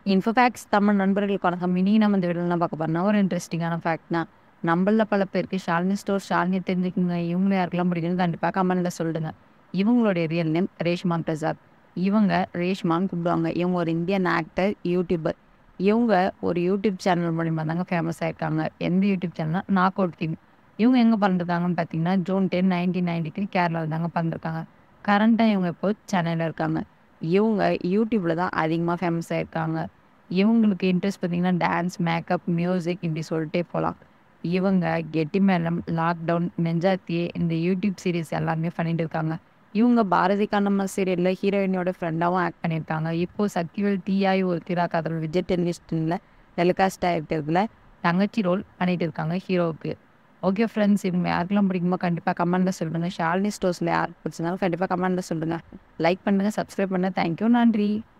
info facts Tamil நண்பர்களுக்கு வணக்கம் இனி நம்ம இந்த வீடியோவில் பார்க்க போறோம்னா ஒரு இன்ட்ரெஸ்டிங்கான ஃபேக்ட் தான் நம்மள பல பேருக்கு ஷாலினி ஸ்டோர் ஷாலினி தெரிஞ்சுக்குங்க இவங்க யாருக்கெல்லாம் பிடிக்குன்னு கண்டிப்பாக கமெண்ட்டில் சொல்லுங்க இவங்களுடைய ரியல் நேம் ரேஷ்மான் பிரசாத் இவங்க ரேஷ்மான் கூப்பிடுவாங்க இவங்க ஒரு இந்தியன் ஆக்டர் யூடியூபர் இவங்க ஒரு யூடியூப் சேனல் மூலிமா தாங்க ஃபேமஸ் ஆயிருக்காங்க எந்த யூடியூப் சேனல்னா நாக் அவுட் டீம் இவங்க எங்கே பண்ணிருக்காங்கன்னு பார்த்தீங்கன்னா June ten nineteen ninety three கேரளாவில் தாங்க பண்ணிருக்காங்க கரண்ட்டாக இவங்க இப்போ சென்னையில் இருக்காங்க இவங்க யூடியூப்பில் தான் அதிகமாக ஃபேமஸ் ஆயிருக்காங்க இவங்களுக்கு இன்ட்ரெஸ்ட் பார்த்தீங்கன்னா டான்ஸ் மேக்கப் மியூசிக் இப்படி சொல்லிட்டே போகலாம் இவங்க கெட்டி மேலம் லாக்டவுன் மெஞ்சாத்தியே இந்த யூடியூப் சீரிஸ் எல்லாமே பண்ணிட்டு இருக்காங்க இவங்க பாரதி கண்ணம்மா சீரியலில் ஹீரோயினோட ஃப்ரெண்டாகவும் ஆக்ட் பண்ணியிருக்காங்க இப்போது சக்திவேல் தீயாய் ஒரு திரா காதல் விஜய் டெலிவிஷனில் டெலிகாஸ்ட் ஆகிட்டதுல தங்கச்சி ரோல் பண்ணிட்டு இருக்காங்க ஹீரோவுக்கு ஓகே ஃப்ரெண்ட்ஸ் இவங்க யாருக்கெல்லாம் பிடிக்குமோ கண்டிப்பாக கமெண்ட்டில் சொல்லுங்கள் ஷாலினி ஸ்டோர்ஸில் யாருக்கு பிடிச்சிருந்தாலும் கண்டிப்பாக கமெண்ட்டில் சொல்லுங்கள் லைக் பண்ணுங்கள் சப்ஸ்கிரைப் பண்ணுங்கள் தேங்க்யூ நன்றி